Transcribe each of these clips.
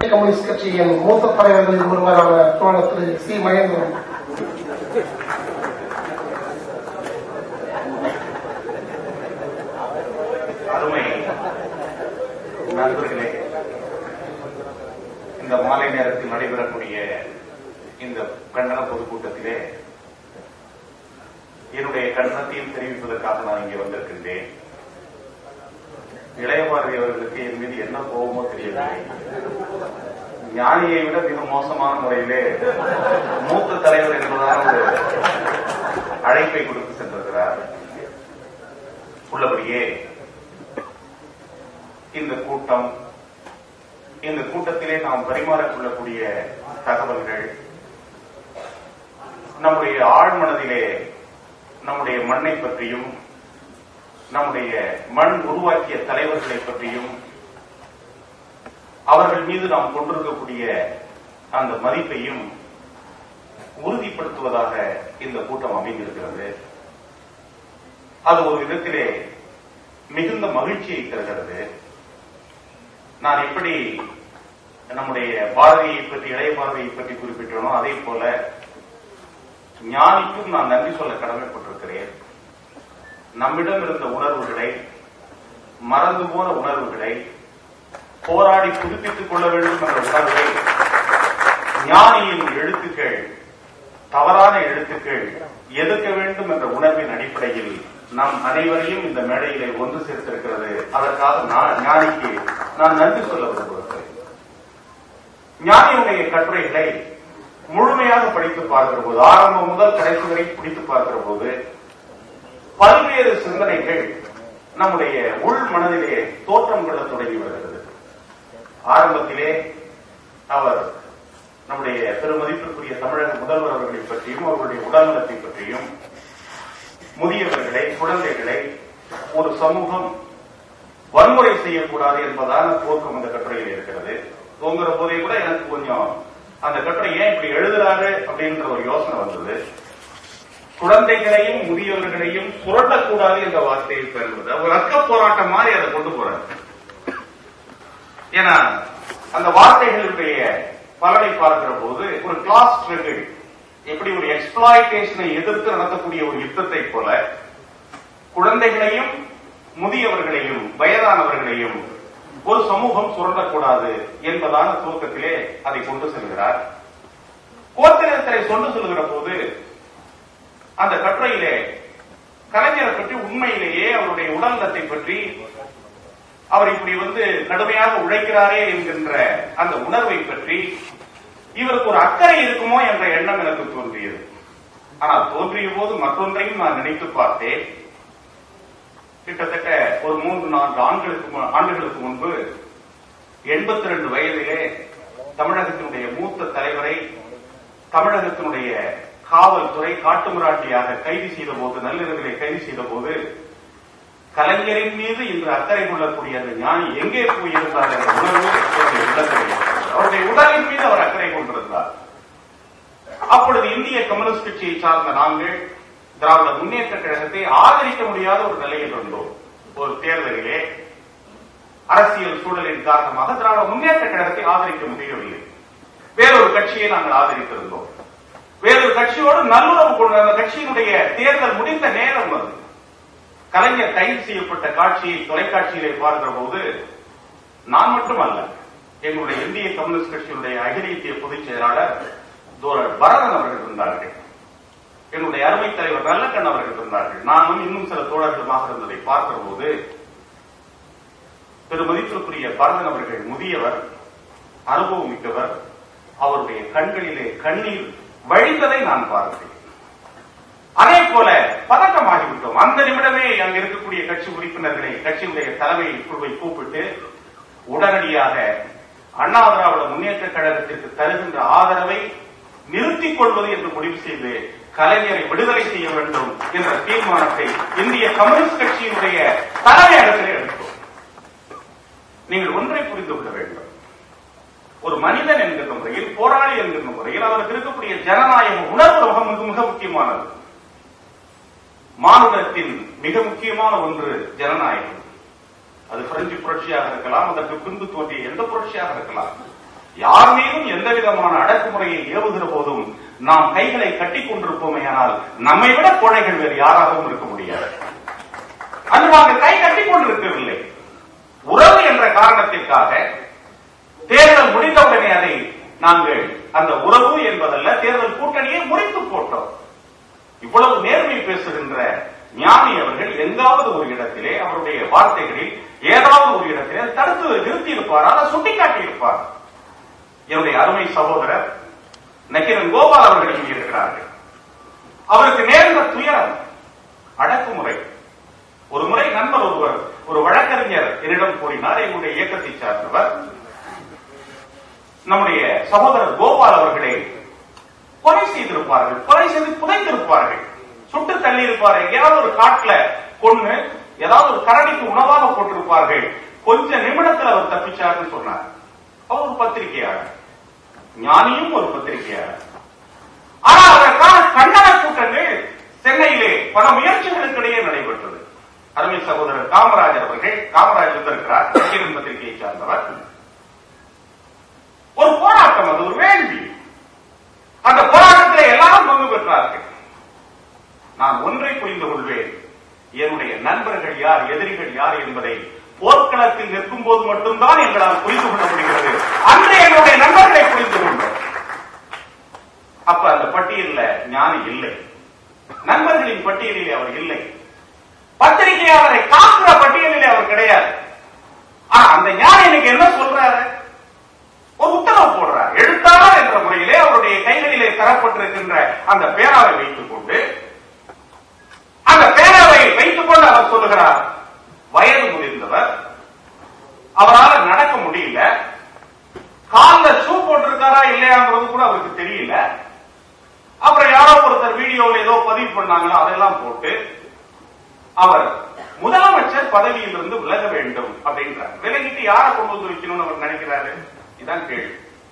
Communist கட்சியின் மூத்த தலைவர்களில் ஒருவரான தோழர் திரு சி மகேந்திரன் அருமை நண்பர்களே இந்த மாலை நேரத்தில் நடைபெறக்கூடிய இந்த கண்டன பொதுக்கூட்டத்திலே என்னுடைய கண்டனத்தையும் தெரிவிப்பதற்காக நான் இங்கே வந்திருக்கின்றேன் இளையபாரதி அவர்களுக்கு என் மீது என்ன கோபமோ தெரியவில்லை ஞானியை விட மிக மோசமான முறையிலே மூத்த தலைவர் என்பதான ஒரு அழைப்பை கொடுத்து சென்றிருக்கிறார் உள்ளபடியே இந்த கூட்டம் இந்த கூட்டத்திலே நாம் பரிமாறிக்கொள்ளக்கூடிய தகவல்கள் நம்முடைய ஆழ்மனதிலே நம்முடைய மண்ணை பற்றியும் நம்முடைய மண் உருவாக்கிய தலைவர்களை பற்றியும் அவர்கள் மீது நாம் கொண்டிருக்கக்கூடிய அந்த மதிப்பையும் உறுதிப்படுத்துவதாக இந்த கூட்டம் அமைந்திருக்கிறது அது ஒரு விதத்திலே மிகுந்த மகிழ்ச்சியை தருகிறது நான் எப்படி நம்முடைய பாரதியை பற்றி இளைய பாரதியை பற்றி குறிப்பிட்டனோ அதே போல ஞானிக்கும் நான் நன்றி சொல்ல கடமைப்பட்டிருக்கிறேன் நம்மிடம் இருந்த உணர்வுகளை மறந்து போன உணர்வுகளை போராடி புதுப்பித்துக் கொள்ள வேண்டும் என்ற உணர்வை ஞானியின் எழுத்துக்கள் தவறான எழுத்துக்கள் எதிர்க்க வேண்டும் என்ற உணர்வின் அடிப்படையில் நம் அனைவரையும் இந்த மேடையிலே ஒன்று சேர்த்திருக்கிறது அதற்காக நான் ஞானிக்கு நான் நன்றி சொல்ல விரும்புகிறேன் ஞானியுடைய கட்டுரைகளை முழுமையாக படித்து பார்க்கிற போது ஆரம்பம் முதல் கடைசி வரை பிடித்து பார்க்கிற போது பல்வேறு சிந்தனைகள் நம்முடைய உள் மனதிலே தோற்றம் கொள்ள தொடங்கி வருகிறது ஆரம்பத்திலே அவர் நம்முடைய பெருமதிப்பிற்குரிய தமிழக முதல்வர் அவர்களை பற்றியும் அவர்களுடைய உடல்நலத்தை பற்றியும் முதியவர்களை குழந்தைகளை ஒரு சமூகம் வன்முறை செய்யக்கூடாது என்பதான துவக்கம் அந்த கட்டுரையில் இருக்கிறது துவங்குற போதே கூட எனக்கு கொஞ்சம் அந்த கட்டுரை ஏன் இப்படி எழுதுறாரு அப்படின்ற ஒரு யோசனை வந்தது குழந்தைகளையும் முதியவர்களையும் சுரண்டக்கூடாது என்ற வார்த்தையை பெறுவது ஒரு ரக்க போராட்டம் மாதிரி அதை கொண்டு போறாரு ஏன்னா அந்த வார்த்தைகளுடைய பலனை பார்க்கிற போது ஒரு கிளாஸ் ஸ்ட்ரகிள் எப்படி ஒரு எக்ஸ்பிளாய்டேஷனை எதிர்த்து நடத்தக்கூடிய ஒரு யுத்தத்தை போல குழந்தைகளையும் முதியவர்களையும் வயதானவர்களையும் ஒரு சமூகம் சுரண்டக்கூடாது என்பதான துவக்கத்திலே அதை கொண்டு செல்கிறார் கோத்திரத்தை கொண்டு செல்கிற போது அந்த கட்டுரையிலே கலைஞரை பற்றி உண்மையிலேயே அவருடைய உடல்நலத்தை பற்றி அவர் இப்படி வந்து கடுமையாக உழைக்கிறாரே என்கின்ற அந்த உணர்வை பற்றி இவருக்கு ஒரு அக்கறை இருக்குமோ என்ற எண்ணம் எனக்கு தோன்றியது ஆனால் தோன்றிய போது மற்றொன்றையும் நான் நினைத்து பார்த்தேன் கிட்டத்தட்ட ஒரு மூன்று நான்கு ஆண்டுகளுக்கு மு- ஆண்டுகளுக்கு முன்பு எண்பத்தி ரெண்டு வயதிலே தமிழகத்தினுடைய மூத்த தலைவரை தமிழகத்தினுடைய காவல்துறை காட்டுமிராட்டியாக கைது செய்த போது நள்ளிரவிலே கைது செய்த போது கலைஞரின் மீது இன்று அக்கறை கொள்ளக்கூடிய அந்த ஞானி எங்கே போயிருந்தார் என்ற உணர்வு அவருடைய உள்ளத்தில் இருக்கிறது. அவருடைய உடலின் மீது அவர் அக்கறை கொண்டிருந்தார் அப்பொழுது இந்திய கம்யூனிஸ்ட் கட்சியை சார்ந்த நாங்கள் திராவிட முன்னேற்ற கழகத்தை ஆதரிக்க முடியாத ஒரு நிலையில் இருந்தோம் ஒரு தேர்தலிலே அரசியல் சூழலின் காரணமாக திராவிட முன்னேற்ற கழகத்தை ஆதரிக்க முடியவில்லை வேறொரு கட்சியை நாங்கள் ஆதரித்திருந்தோம் வேறொரு கட்சியோடு நல்லுறவு கொண்ட அந்த கட்சியினுடைய தேர்தல் முடிந்த நேரம் அது கலைஞர் கைது செய்யப்பட்ட காட்சியை தொலைக்காட்சியிலே பார்க்கிற போது நான் மட்டுமல்ல எங்களுடைய இந்திய கம்யூனிஸ்ட் கட்சியினுடைய அகில இந்திய பொதுச் செயலாளர் தோழர் பரதன் அவர்கள் இருந்தார்கள் என்னுடைய அருமை தலைவர் நல்லக்கண் அவர்கள் இருந்தார்கள் நானும் இன்னும் சில தோழர்களுமாக இருந்ததை பார்க்கிற போது பெருமதிப்பிற்குரிய பரதன் அவர்கள் முதியவர் அனுபவம் மிக்கவர் அவருடைய கண்களிலே கண்ணீர் வழிந்ததை நான் பார்த்தேன் அதே போல பதட்டமாகிவிட்டோம் அந்த நிமிடமே அங்க இருக்கக்கூடிய கட்சி உறுப்பினர்களை கட்சியுடைய தலைமை குழுவை கூப்பிட்டு உடனடியாக அண்ணா திராவிட முன்னேற்ற கழகத்திற்கு தருகின்ற ஆதரவை நிறுத்திக் கொள்வது என்று முடிவு செய்து கலைஞரை விடுதலை செய்ய வேண்டும் என்ற தீர்மானத்தை இந்திய கம்யூனிஸ்ட் கட்சியினுடைய தலைமையகத்திலே எடுத்தோம் நீங்கள் ஒன்றை புரிந்து கொள்ள வேண்டும் ஒரு மனிதன் என்கிற முறையில் போராளி என்கிற முறையில் அவருக்கு இருக்கக்கூடிய ஜனநாயக உணர்வு மிக மிக மிக முக்கியமானது மானுடத்தின் மிக முக்கியமான ஒன்று ஜனநாயகம் அது பிரெஞ்சு புரட்சியாக இருக்கலாம் அதற்கு பின்பு தோன்றிய எந்த புரட்சியாக இருக்கலாம் யார் மீதும் எந்த விதமான அடக்குமுறையை ஏவுகிற போதும் நாம் கைகளை கட்டிக் கொண்டிருப்போமே ஆனால் நம்மை விட கோழைகள் வேறு யாராகவும் இருக்க முடியாது அது நாங்கள் கை கட்டிக் கொண்டிருக்கவில்லை உறவு என்ற காரணத்திற்காக தேர்தல் முடிந்தவுடனே அதை நாங்கள் அந்த உறவு என்பதல்ல தேர்தல் கூட்டணியை முறித்து போட்டோம் இவ்வளவு நேர்மை பேசுகின்ற ஞானி அவர்கள் எங்காவது ஒரு இடத்திலே அவருடைய வார்த்தைகளில் ஏதாவது ஒரு இடத்திலே தடுத்து நிறுத்தி இருப்பார் அதை சுட்டிக்காட்டி இருப்பார் என்னுடைய அருமை சகோதரர் நக்கீரன் கோபால் அவர்கள் இங்கே இருக்கிறார்கள் அவருக்கு நேர்ந்த துயரம் அடக்குமுறை ஒரு முறை நண்பர் ஒருவர் ஒரு வழக்கறிஞர் என்னிடம் கூறினார் எங்களுடைய இயக்கத்தை சார்ந்தவர் நம்முடைய சகோதரர் கோபால் அவர்களை கொலை செய்திருப்பார்கள் கொலை செய்து புதைத்திருப்பார்கள் சுட்டு தள்ளி இருப்பார்கள் எங்கேயாவது ஒரு காட்டுல கொண்டு ஏதாவது ஒரு கரடிக்கு உணவாக போட்டிருப்பார்கள் கொஞ்ச நிமிடத்தில் அவர் தப்பிச்சார்னு சொன்னார் அவர் ஒரு பத்திரிகையாளர் ஞானியும் ஒரு பத்திரிகையாளர் ஆனா அதற்கான கண்டன கூட்டங்கள் சென்னையிலே பல முயற்சிகளுக்கிடையே நடைபெற்றது அருமை சகோதரர் காமராஜர் அவர்கள் காமராஜ் வந்திருக்கிறார் நக்கீரன் பத்திரிகையை சார்ந்தவர் ஒரு போராட்டம் அது ஒரு வேள்வி அந்த போராட்டத்தில் எல்லாரும் பங்கு பெற்றார்கள் நான் ஒன்றை புரிந்து கொள்வேன் என்னுடைய நண்பர்கள் யார் எதிரிகள் யார் என்பதை போர்க்களத்தில் நிற்கும் போது மட்டும்தான் எங்களால் புரிந்து கொள்ள முடிகிறது அன்று என்னுடைய நண்பர்களை புரிந்து கொண்டோம் அப்ப அந்த பட்டியல்ல ஞானி இல்லை நண்பர்களின் பட்டியலிலே அவர் இல்லை பத்திரிகையாளரை காக்குற பட்டியலிலே அவர் கிடையாது ஆனா அந்த ஞானி இன்னைக்கு என்ன சொல்றாரு ஒரு உத்தரவு போடுறார் எழுத்தாளர் என்ற முறையிலே அவருடைய கைகளிலே தரப்பட்டிருக்கின்ற அந்த பேராவை வைத்துக் கொண்டு அந்த பேராவை வைத்துக் கொண்டு அவர் சொல்லுகிறார் வயது முதிர்ந்தவர் அவரால் நடக்க முடியல கால்ல ஷூ போட்டிருக்காரா இல்லையாங்கிறது கூட அவருக்கு தெரியல அப்புறம் யாரோ ஒருத்தர் வீடியோவில் ஏதோ பதிவு பண்ணாங்களோ அதெல்லாம் போட்டு அவர் முதலமைச்சர் பதவியிலிருந்து விலக வேண்டும் அப்படின்றார் விலகிட்டு யாரை கொண்டு வந்து வைக்கணும்னு அவர் நினைக்கிறாரு இதான் கேள்வி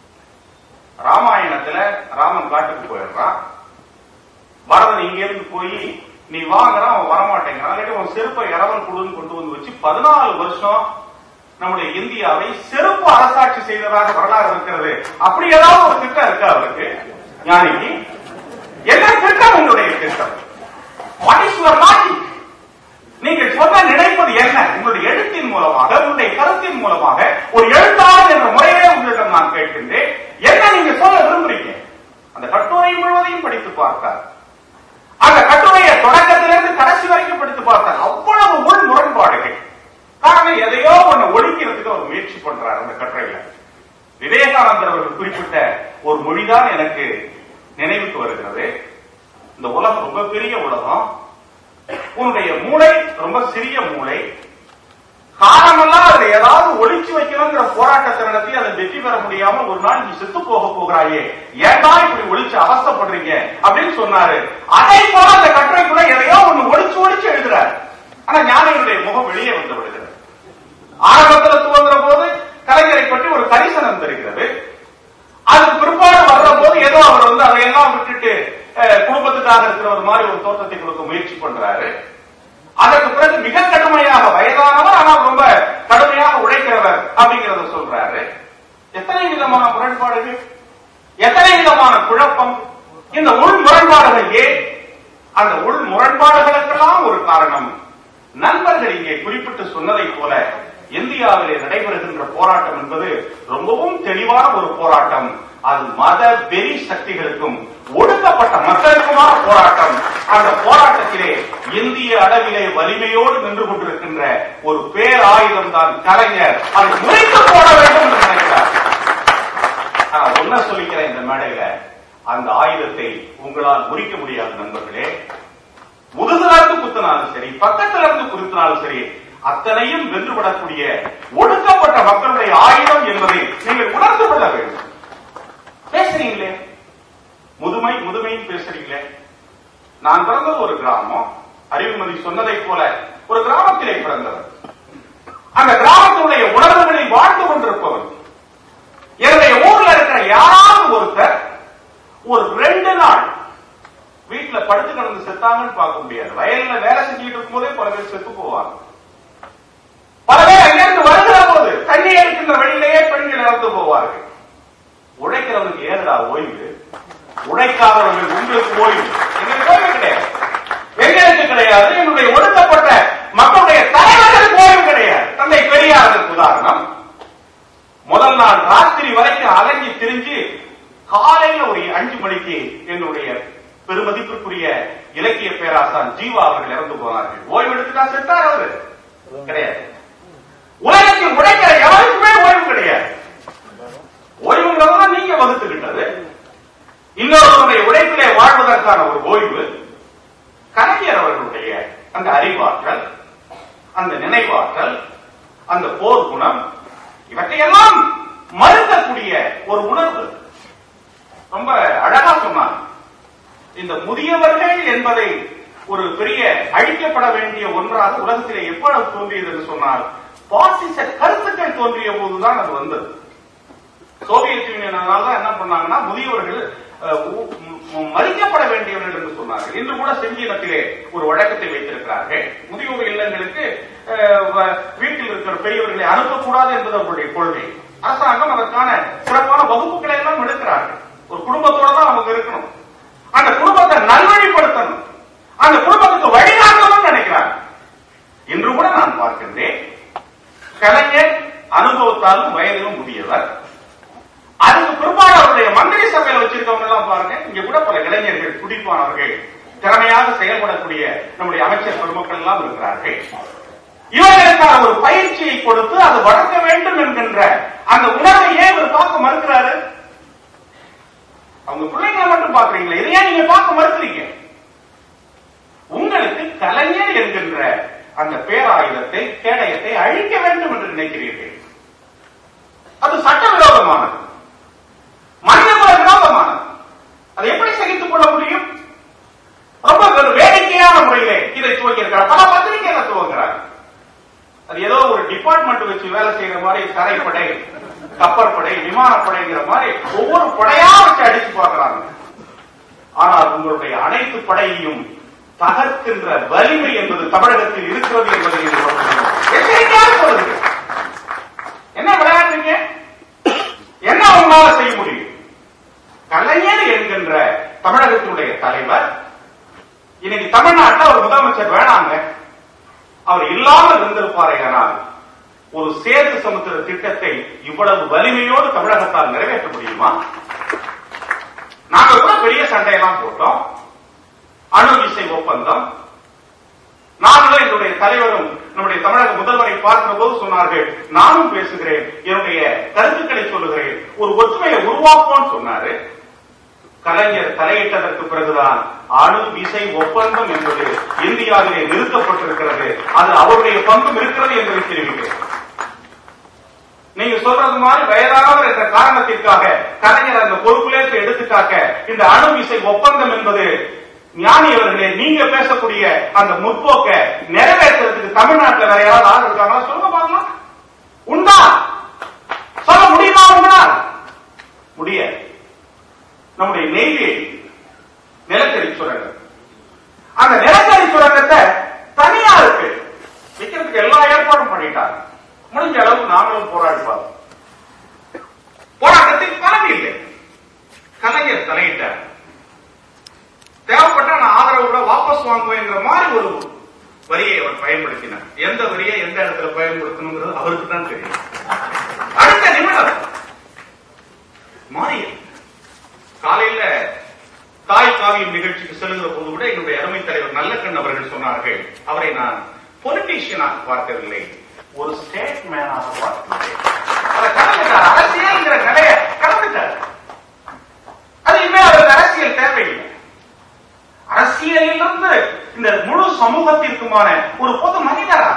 ராமாயணத்துல ராமன் காட்டுக்கு போயிடுறான் பரதன் இங்க இருந்து போய் நீ வாங்குறான் அவன் வரமாட்டேங்கிறான் இல்லாட்டி அவன் செருப்பை இரவல் கொடுன்னு கொண்டு வந்து வச்சு பதினாலு வருஷம் நம்முடைய இந்தியாவை செருப்பு அரசாட்சி செய்ததாக வரலாறு இருக்கிறது அப்படி ஏதாவது ஒரு திட்டம் இருக்கா அவருக்கு ஞானிக்கு என்ன திட்டம் உங்களுடைய திட்டம் வாட் இஸ் யுவர் லாஜிக் நீங்கள் சொல்ல நினைப்பது என்ன உங்களுடைய எழுத்தின் மூலமாக உங்களுடைய கருத்தின் மூலமாக ஒரு எழுத்தாளர் என்ற முறையிலே உங்களிடம் நான் கேட்கின்றேன் என்ன நீங்க சொல்ல விரும்புறீங்க அந்த கட்டுரை முழுவதையும் படித்து பார்த்தார் அந்த கட்டுரையை தொடக்கத்திலிருந்து கடைசி வரைக்கும் படித்து பார்த்தார் அவ்வளவு உள் முரண்பாடுகள் காரணம் எதையோ ஒண்ணு ஒழிக்கிறதுக்கு அவர் முயற்சி பண்றார் அந்த கட்டுரையில விவேகானந்தர் அவர்கள் குறிப்பிட்ட ஒரு மொழிதான் எனக்கு நினைவுக்கு வருகிறது இந்த உலகம் ரொம்ப பெரிய உலகம் உன்னுடைய மூளை ரொம்ப சிறிய மூளை காலமெல்லாம் அதுல ஏதாவது ஒளிச்சு வைக்கணுங்கிற போராட்டத்தை நடத்தி அதை வெற்றி பெற முடியாம ஒரு நாள் நீ செத்து போக போகிறாயே ஏன்டா இப்படி ஒளிச்சு அவஸ்தப்படுறீங்க அப்படின்னு சொன்னாரு அதே போல அந்த கட்டுரைக்குள்ள எதையோ ஒண்ணு ஒளிச்சு ஒளிச்சு எழுதுறாரு ஆனா ஞானிகளுடைய முகம் வெளியே வந்து விடுகிறது ஆரம்பத்துல துவங்குற போது கலைஞரை பற்றி ஒரு கரிசனம் தெரிகிறது அதுக்கு பிற்பாடு வர்ற போது ஏதோ அவர் வந்து அதையெல்லாம் விட்டுட்டு அஹ், குடும்பத்துக்காக இருக்கிற ஒரு மாதிரி ஒரு தோற்றத்தை கொடுக்க முயற்சி பண்றாரு அதற்கு பிறகு மிக கடுமையாக வயதானவர் ஆனால் ரொம்ப கடுமையாக உழைக்கிறவர் அப்படிங்கறத சொல்றாரு எத்தனை விதமான முரண்பாடுகள் எத்தனை விதமான குழப்பம் இந்த உள் முரண்பாடுகள் ஏன் அந்த உள் முரண்பாடுகளுக்கெல்லாம் ஒரு காரணம் நண்பர்கள் இங்கே குறிப்பிட்டு சொன்னதைப் போல இந்தியாவிலே நடைபெறுகின்ற போராட்டம் என்பது ரொம்பவும் தெளிவான ஒரு போராட்டம் அது மத வெறி சக்திகளுக்கும் ஒடுக்கப்பட்ட மக்களுக்குமான போராட்டம் அந்த போராட்டத்திலே இந்திய அளவிலே வலிமையோடு நின்று கொண்டிருக்கின்ற ஒரு பேராயுதம் தான் கலைஞர் அதை முறைத்து போட வேண்டும் என்று நினைக்கிறார் நான் ஒன்ன சொல்லிக்கிறேன் இந்த மேடையில அந்த ஆயுதத்தை உங்களால் முறிக்க முடியாது நண்பர்களே முதுகுல இருந்து குத்தினாலும் சரி பக்கத்துல இருந்து குத்தினாலும் சரி அத்தனையும் வென்றுவிடக்கூடிய ஒடுக்கப்பட்ட மக்களுடைய ஆயுதம் என்பதை நீங்கள் உணர்ந்து கொள்ள வேண்டும் பேசுறீங்களே முதுமை முதுமைன்னு பேசுறீங்களே நான் பிறந்தது ஒரு கிராமம் அறிவுமதி சொன்னதைப் போல ஒரு கிராமத்திலே பிறந்தவர் அந்த கிராமத்தினுடைய உணர்வுகளில் வாழ்ந்து கொண்டிருப்பவர் என்னுடைய ஊர்ல இருக்கிற யாராவது ஒருத்தர் ஒரு ரெண்டு நாள் வீட்டுல படுத்து கிடந்து செத்தாங்கன்னு பார்க்க முடியாது வயல்ல வேலை செஞ்சுட்டு இருக்கும் போதே பல பேர் செத்து போவாங்க பல பேர் அங்கிருந்து வருகிற போது தண்ணி இருக்கின்ற வழியிலேயே பெண்கள் இறந்து போவார்கள் எங்கடா ஓய்வு உழைக்காதவர்கள் உங்களுக்கு ஓய்வு எங்களுக்கு ஓய்வு கிடையாது எங்களுக்கு கிடையாது என்னுடைய ஒடுக்கப்பட்ட மக்களுடைய தலைவர்களுக்கு ஓய்வு கிடையாது தந்தை பெரியாருக்கு உதாரணம் முதல் நாள் ராத்திரி வரைக்கும் அலைஞ்சு திரிஞ்சு காலையில ஒரு அஞ்சு மணிக்கு எங்களுடைய பெருமதிப்பிற்குரிய இலக்கிய பேராசான் ஜீவா அவர்கள் இறந்து போனார்கள் ஓய்வு எடுத்துட்டா செத்தார் அவரு கிடையாது உலகத்தில் உழைக்கிற எவருக்குமே ஓய்வு கிடையாது ஓய்வுங்கிறதெல்லாம் நீங்க வகுத்துக்கிட்டது இன்னொருவருடைய உழைப்பிலே வாழ்வதற்கான ஒரு ஓய்வு கலைஞர் அவர்களுடைய அந்த அறிவாற்றல் அந்த நினைவாற்றல் அந்த போர் குணம் இவற்றையெல்லாம் மறுக்கக்கூடிய ஒரு உணர்வு ரொம்ப அழகா சொன்னார் இந்த முதியவர்கள் என்பதை ஒரு பெரிய அழிக்கப்பட வேண்டிய ஒன்றாக உலகத்திலே எப்பொழுது தோன்றியது என்று சொன்னால் பாசிச கருத்துக்கள் தோன்றிய போதுதான் அது வந்தது சோவியத் யூனியனால என்ன பண்ணாங்கன்னா முதியவர்கள் அஹ், உ- ம- மதிக்கப்பட வேண்டியவர்கள் என்று சொன்னார்கள் இன்று கூட செஞ்சீனத்திலே ஒரு வழக்கத்தை வைத்திருக்கிறார்கள் முதியோர் இல்லங்களுக்கு அஹ், வ- வீட்டில் இருக்கிற பெரியவர்களை அனுப்பக்கூடாது என்பது அவர்களுடைய கொள்கை அரசாங்கம் அதற்கான சிறப்பான வகுப்புகளை எல்லாம் எடுக்கிறார்கள் ஒரு குடும்பத்தோட தான் அவங்க இருக்கணும் அந்த குடும்பத்தை நல்வழிப்படுத்தணும் அந்த குடும்பத்துக்கு வழிகாட்டணும்னு நினைக்கிறாங்க இன்று கூட நான் பார்க்கின்றேன் கலைஞர் அனுபவத்தாலும் வயதிலும் முதியவர் அதுக்கு பிற்பாடு அவருடைய மந்திரி சபையில் வச்சிருக்கவங்க எல்லாம் பாருங்க இங்க கூட பல இளைஞர்கள் துடிப்பானவர்கள் திறமையாக செயல்படக்கூடிய நம்முடைய அமைச்சர் பெருமக்கள் எல்லாம் இருக்கிறார்கள் இவர்களுக்கான ஒரு பயிற்சியை கொடுத்து அது வளர்க்க வேண்டும் என்கின்ற அந்த உணர்வை ஏன் இவர் பார்க்க மறுக்கிறாரு அவங்க பிள்ளைங்களை மட்டும் பாக்குறீங்களா இதையே நீங்க பார்க்க மறுக்கிறீங்க உங்களுக்கு கலைஞர் என்கின்ற அந்த பேராயுதத்தை கேடயத்தை அழிக்க வேண்டும் என்று நினைக்கிறீர்கள் அது சட்டவிரோதமானது மனிதகுல விரோதமானது அதை எப்படி சகித்துக் கொள்ள முடியும் ரொம்ப ஒரு வேடிக்கையான முறையிலே இதை துவங்கியிருக்கிறார் பல பத்திரிகைகளை துவங்குறாங்க அது ஏதோ ஒரு டிபார்ட்மெண்ட் வச்சு வேலை செய்யற மாதிரி தரைப்படை கப்பற்படை விமானப்படைங்கிற மாதிரி ஒவ்வொரு படையா வச்சு அடிச்சு பார்க்கறாங்க ஆனால் உங்களுடைய அனைத்து படையையும் தகர்க்கின்ற வலிமை என்பது தமிழகத்தில் இருக்கிறது என்பதை நீங்கள் உணர்ந்து எச்சரிக்கையாக சொல்லுங்க என்ன விளையாடுறீங்க என்ன உங்களால செய்ய முடியும் கலைஞர் என்கின்ற தமிழகத்தினுடைய தலைவர் இன்னைக்கு தமிழ்நாட்டில் ஒரு முதலமைச்சர் வேணாங்க அவர் இல்லாமல் இருந்திருப்பாரே ஆனால் ஒரு சேது சமுத்திர திட்டத்தை இவ்வளவு வலிமையோடு தமிழகத்தால் நிறைவேற்ற முடியுமா நாங்க கூட பெரிய சண்டையெல்லாம் போட்டோம் அணு விசை ஒப்பந்தம் நாங்களும் என்னுடைய தலைவரும் நம்முடைய தமிழக முதல்வரை பார்க்கிற போது சொன்னார்கள் நானும் பேசுகிறேன் என்னுடைய கருத்துக்களை சொல்லுகிறேன் ஒரு ஒற்றுமையை உருவாக்குவோம்னு சொன்னாரு கலைஞர் தலையிட்டதற்கு பிறகுதான் அணு விசை ஒப்பந்தம் என்பது இந்தியாவிலே நிறுத்தப்பட்டிருக்கிறது அது அவருடைய பங்கும் இருக்கிறது என்பதை தெரிவிக்கிறேன் நீங்க சொல்றது மாதிரி வயதானவர் என்ற காரணத்திற்காக கலைஞர் அந்த பொறுப்பிலேற்று எடுத்துக்காக்க இந்த அணு விசை ஒப்பந்தம் என்பது ஞானி அவர்களே நீங்க பேசக்கூடிய அந்த முற்போக்க நிறைவேற்றுறதுக்கு தமிழ்நாட்டில் வேற யாராவது ஆள் இருக்காங்களா சொல்லுங்க பார்க்கலாம் உண்டா சொல்ல முடியுமா உங்களால் முடியாது நம்முடைய நெய்வேலி நிலக்கரி சுரங்கம் அந்த நிலக்கரி சுரங்கத்தை தனியாருக்கு விற்கிறதுக்கு எல்லா ஏற்பாடும் பண்ணிட்டாங்க முடிஞ்ச அளவுக்கு நாங்களும் போராடி பார்த்தோம் போராட்டத்தில் பலன் இல்லை கலைஞர் தலையிட்டார் தேவைப்பட்டா நான் ஆதரவோட வாபஸ் வாங்குவேங்கிற மாதிரி ஒரு வரியை அவர் பயன்படுத்தினார் எந்த வரியை எந்த இடத்துல பயன்படுத்தணுங்கிறது அவருக்கு தான் தெரியும் அடுத்த நிமிடம் மாறியது காலையில தாய் காவியம் நிகழ்ச்சிக்கு செல்லுகிற போது கூட என்னுடைய அருமை தலைவர் நல்லக்கண் அவர்கள் சொன்னார்கள் அவரை நான் பொலிட்டீஷியனாக பார்க்கவில்லை ஒரு ஸ்டேட் மேனாக பார்க்கிறேன் அதை கடந்துட்டார் அரசியல்ங்கிற நிலைய கடந்துட்டார் அது இனிமேல் அவருக்கு அரசியல் தேவையில்லை அரசியலிலிருந்து இந்த முழு சமூகத்திற்குமான ஒரு பொது மனிதராக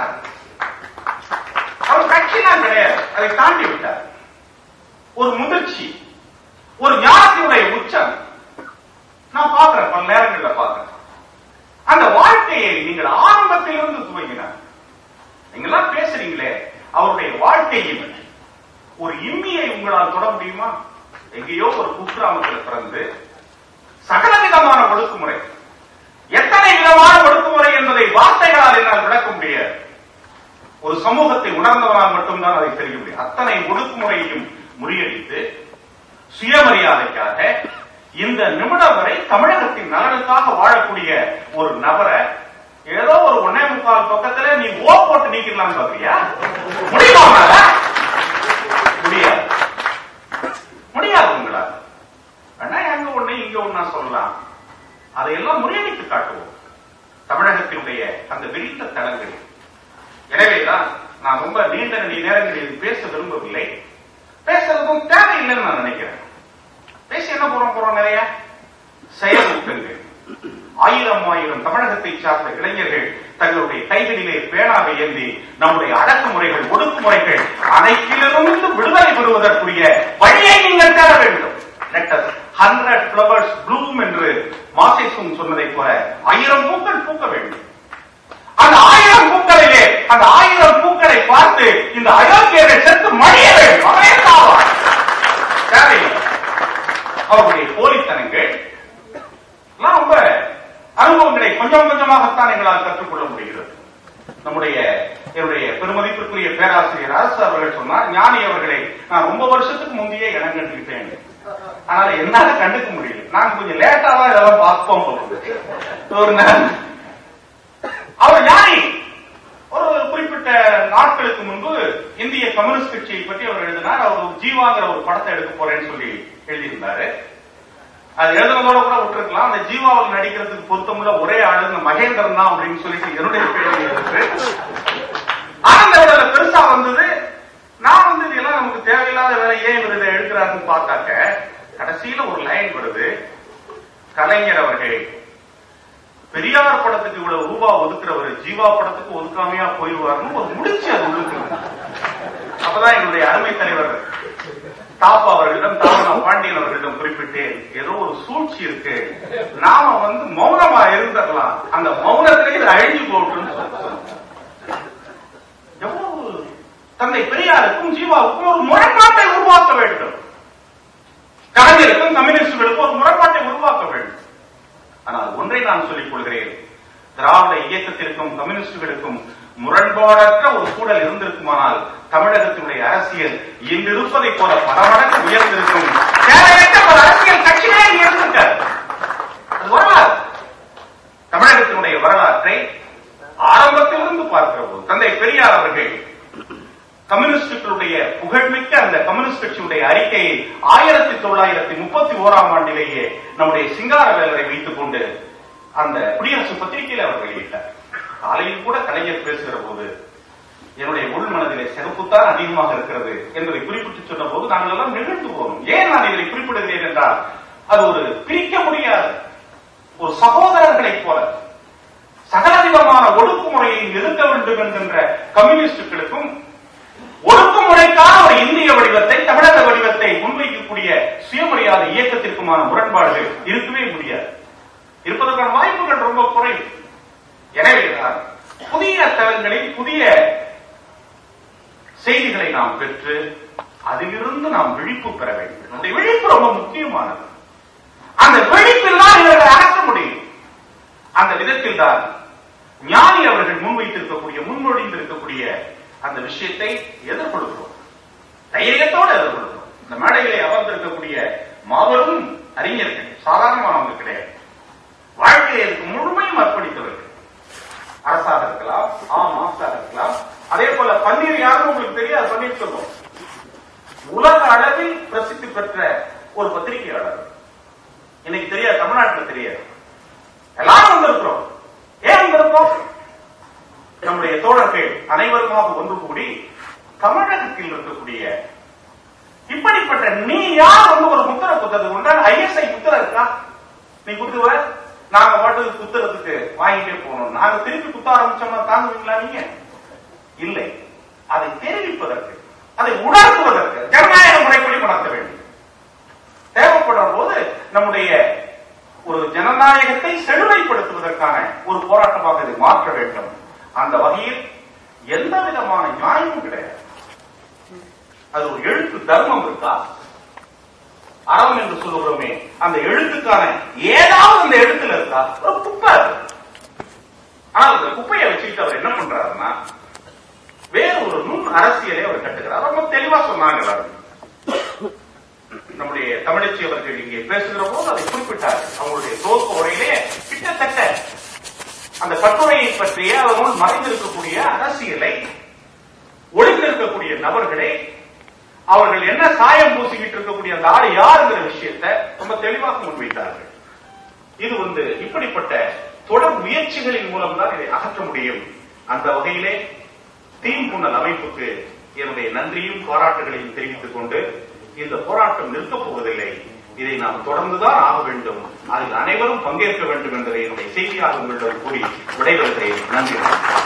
அவர் கட்சிதான் கிடையாது அதை தாண்டி விட்டார் ஒரு முதிர்ச்சி ஒரு ஞானத்தினுடைய உச்சம் நான் பார்க்கிறேன் பல நேரங்கள்ல பார்க்கிறேன் அந்த வாழ்க்கையை நீங்கள் ஆரம்பத்திலிருந்து துவங்கினார் நீங்க எல்லாம் பேசுறீங்களே அவருடைய வாழ்க்கையில் ஒரு இம்மியை உங்களால் தொட முடியுமா எங்கேயோ ஒரு குக்கிராமத்தில் பிறந்து சகல விதமான ஒடுக்குமுறை எத்தனை விதமான ஒடுக்குமுறை என்பதை வார்த்தைகளால் என்னால் விளக்க முடியாது ஒரு சமூகத்தை உணர்ந்தவனால் மட்டும்தான் அதை தெரிய முடியும் அத்தனை ஒடுக்குமுறையையும் முறியடித்து சுயமரியாதைக்காக இந்த நிமிடம் வரை தமிழகத்தின் நலனுக்காக வாழக்கூடிய ஒரு நபரை ஏதோ ஒரு ஒன்னே முக்கால் பக்கத்துல நீ ஓ போட்டு நீக்கிடலாம் பாக்குறியா முடியுமா உன்னால? முடியாது முடியாது உங்களால் வேணா அங்க ஒண்ணு இங்க ஒண்ணா சொல்லலாம் அதையெல்லாம் முறியடித்து காட்டுவோம் தமிழகத்தினுடைய அந்த விரிந்த தளங்களில் எனவேதான் நான் ரொம்ப நீண்ட நெடிய நேரங்களில் பேச விரும்பவில்லை பேசுறதும் தேவையில்லைன்னு நான் நினைக்கிறேன் பேசி என்ன போறோம் போறோம் நிறைய செயலூக்கங்கள் ஆயிரம் ஆயிரம் தமிழகத்தை சார்ந்த இளைஞர்கள் தங்களுடைய கைகளிலே பேனாவை ஏந்தி நம்முடைய அடக்குமுறைகள் ஒடுக்குமுறைகள் அனைத்திலிருந்து விடுதலை பெறுவதற்குரிய வழியை நீங்கள் தேட வேண்டும் ஹண்ட்ரட் ஃபிளவர்ஸ் ப்ளூம் என்று மாசேசும் சொன்னதை போல ஆயிரம் பூக்கள் பூக்க வேண்டும் அந்த ஆயிரம் பூக்களிலே அந்த ஆயிரம் பூக்களை பார்த்து இந்த அயோக்கியரை செத்து மடிய வேண்டும் அவரே சாவார் தேவையில்லை அவருடைய போலித்தனங்கள் எல்லாம் ரொம்ப அனுபவங்களை கொஞ்சம் கொஞ்சமாகத்தான் எங்களால் கற்றுக்கொள்ள முடிகிறது நம்முடைய என்னுடைய பெருமதிப்பிற்குரிய பேராசிரியர் அரசு அவர்கள் சொன்னார் ஞானி அவர்களை நான் ரொம்ப வருஷத்துக்கு முந்தையே இடம் கண்டுக்கிட்டேன் அதனால என்னால கண்டுக்க முடியல நாங்க கொஞ்சம் லேட்டா தான் இதெல்லாம் பார்ப்போம் போல. ஒரு நே- அவர் ஞானி ஒரு குறிப்பிட்ட நாட்களுக்கு முன்பு இந்திய கம்யூனிஸ்ட் கட்சியை பற்றி அவர் எழுதினார் அவர் ஒரு ஜீவாங்கிற ஒரு படத்தை எடுக்க போறேன்னு சொல்லி எழுதியிருந்தாரு அது எழுதுனதோட கூட விட்டுருக்கலாம் அந்த ஜீவாவில் நடிக்கிறதுக்கு பொருத்தமுள்ள ஒரே ஆளு இந்த மகேந்திரன் தான் அப்படின்னு சொல்லிட்டு என்னுடைய பேர் இருக்கு ஆனந்த விடல பெருசா வந்தது நான் வந்து இதெல்லாம் நமக்கு தேவையில்லாத வேலை ஏன் இவர் இதை எடுக்கிறாருன்னு பார்த்தாக்க கடைசியில ஒரு லைன் வருது கலைஞர் அவர்கள் பெரியார் படத்துக்கு இவ்வளவு ரூபா ஒதுக்குறவர் ஜீவா படத்துக்கு ஒதுக்காமையா போயிடுவாருன்னு ஒரு முடிச்சு அது உள்ளுக்கு அப்பதான் என்னுடைய அருமை தலைவர் தாப்பா அவர்களிடம் தாமனா பாண்டியன் அவர்களிடம் குறிப்பிட்டேன் ஏதோ ஒரு சூழ்ச்சி இருக்கு நாம வந்து மௌனமா இருந்துடலாம் அந்த மௌனத்திலே இது அழிஞ்சு போட்டுன்னு சொன்னார். எவ்வளவு தந்தை பெரியாருக்கும் ஜீவாவுக்கும் ஒரு முரண்பாட்டை உருவாக்க வேண்டும் கலைஞருக்கும் கம்யூனிஸ்டுகளுக்கும் ஒரு முரண்பாட்டை உருவாக்க வேண்டும் ஆனால் ஒன்றை நான் சொல்லிக் கொள்கிறேன் திராவிட இயக்கத்திற்கும் கம்யூனிஸ்டுகளுக்கும் முரண்பாடற்ற ஒரு சூழல் இருந்திருக்குமானால் தமிழகத்தினுடைய அரசியல் இன்று இருப்பதை போல பல மடங்கு உயர்ந்திருக்கும் தேவையற்ற ஒரு அரசியல் கட்சிகளே இங்கு இருந்திருக்காது அது வரலாறு தமிழகத்தினுடைய வரலாற்றை ஆரம்பத்திலிருந்து பார்க்கிற போது தந்தை பெரியார் அவர்கள் கம்யூனிஸ்டுகளுடைய புகழ்மிக்க அந்த கம்யூனிஸ்ட் கட்சியுடைய அறிக்கையை ஆயிரத்தி தொள்ளாயிரத்தி முப்பத்தி ஓராம் ஆண்டிலேயே நம்முடைய சிங்காரவேலரை வைத்துக் கொண்டு அந்த குடியரசு பத்திரிகையில் அவர் வெளியிட்டார் காலையில் கூட கலைஞர் பேசுகிற போது என்னுடைய உள் மனதிலே சிறப்புத்தான் அதிகமாக இருக்கிறது என்பதை குறிப்பிட்டு சொன்ன போது நாங்கள் எல்லாம் நிகழ்ந்து போனோம் ஏன் நான் இதை குறிப்பிடுகிறேன் என்றால் அது ஒரு பிரிக்க முடியாது ஒரு சகோதரர்களைப் போல சகலவிதமான ஒடுக்குமுறையை நிறுத்த வேண்டும் என்கின்ற கம்யூனிஸ்டுகளுக்கும் ஒடுக்குமுறைக்கான ஒரு இந்திய வடிவத்தை தமிழக வடிவத்தை முன்வைக்கக்கூடிய சுயமரியாதை இயக்கத்திற்குமான முரண்பாடுகள் இருக்கவே முடியாது இருப்பதற்கான வாய்ப்புகள் ரொம்ப குறைவு எனவேதான் புதிய தளங்களில் புதிய செய்திகளை நாம் பெற்று அதிலிருந்து நாம் விழிப்பு பெற வேண்டும் அந்த விழிப்பு ரொம்ப முக்கியமானது அந்த விழிப்பில் தான் இவர்களை அடக்க முடியும் அந்த விதத்தில் தான் ஞானி அவர்கள் முன்வைத்திருக்கக்கூடிய முன்மொழிந்திருக்கக்கூடிய அந்த விஷயத்தை எதிர்கொள்கிறோம் தைரியத்தோடு எதிர்கொள்கிறோம் இந்த மேடையிலே அமர்ந்திருக்கக்கூடிய மாபெரும் அறிஞர்கள் சாதாரணமானவங்க கிடையாது வாழ்க்கையை அதுக்கு முழுமையும் அர்ப்பணித்தவர்கள் அரசாக இருக்கலாம் ஆம் ஆசாக இருக்கலாம் அதே போல பன்னீர் யாரும் உங்களுக்கு தெரியாது பன்னீர் சொல்லுவோம் உலக அளவில் பிரசித்தி பெற்ற ஒரு பத்திரிகையாளர் இன்னைக்கு தெரியாது தமிழ்நாட்டில் தெரியாது எல்லாரும் வந்திருக்கிறோம் ஏன் வந்திருக்கோம் நம்முடைய தோழர்கள் அனைவருமாக ஒன்று கூடி தமிழகத்தில் இருக்கக்கூடிய இப்படிப்பட்ட நீ யார் வந்து ஒரு முத்திர குத்தது உண்டால் ஐஎஸ்ஐ முத்திர இருக்கா நீ குத்துவ நாங்க பாட்டுக்கு குத்துறதுக்கு வாங்கிட்டே போகணும் நாங்க திருப்பி குத்த ஆரம்பிச்சோம்னா தாங்குவீங்களா நீங்க இல்லை அதை தெரிவிப்பதற்கு அதை உணர்த்துவதற்கு ஜனநாயக முறைப்படி நடத்த வேண்டும் தேவைப்படும் போது நம்முடைய ஒரு ஜனநாயகத்தை செழுமைப்படுத்துவதற்கான ஒரு போராட்டமாக இதை மாற்ற வேண்டும் அந்த வகையில் எந்த விதமான நியாயமும் கிடையாது அது ஒரு எழுத்து தர்மம் இருக்கா அறம் என்று சொல்லுகிறோமே அந்த எழுத்துக்கான ஏதாவது அந்த எழுத்துல இருக்கா ஒரு குப்பை அது. ஆனால் அந்த குப்பையை வச்சுக்கிட்டு அவர் என்ன பண்றாருன்னா வேற ஒரு நுண் அரசியலை அவர் கட்டுகிறார் ரொம்ப தெளிவா சொன்னாங்க எல்லாரும் நம்முடைய தமிழச்சி அவர்கள் இங்கே பேசுகிற போது அதை குறிப்பிட்டார் அவங்களுடைய துவக்க உரையிலே கிட்டத்தட்ட அந்த கட்டுரையை பற்றிய அதனுள் மறைந்திருக்கக்கூடிய அரசியலை ஒளிந்திருக்கக்கூடிய நபர்களை அவர்கள் என்ன சாயம் பூசிக்கிட்டு இருக்கக்கூடிய அந்த ஆள் யாருங்கிற விஷயத்தை ரொம்ப தெளிவாக முன்வைத்தார்கள் இது வந்து இப்படிப்பட்ட தொடர் முயற்சிகளின் மூலம் தான் இதை அகற்ற முடியும் அந்த வகையிலே தீம் புன்னல் அமைப்புக்கு என்னுடைய நன்றியும் பாராட்டுகளையும் தெரிவித்துக் கொண்டு இந்த போராட்டம் நிற்கப் போவதில்லை இதை நாம் தொடர்ந்துதான் ஆக வேண்டும் அதில் அனைவரும் பங்கேற்க வேண்டும் என்பதை என்னுடைய செய்தியாக உங்களிடம் கூறி விடைபெறுகிறேன் நன்றி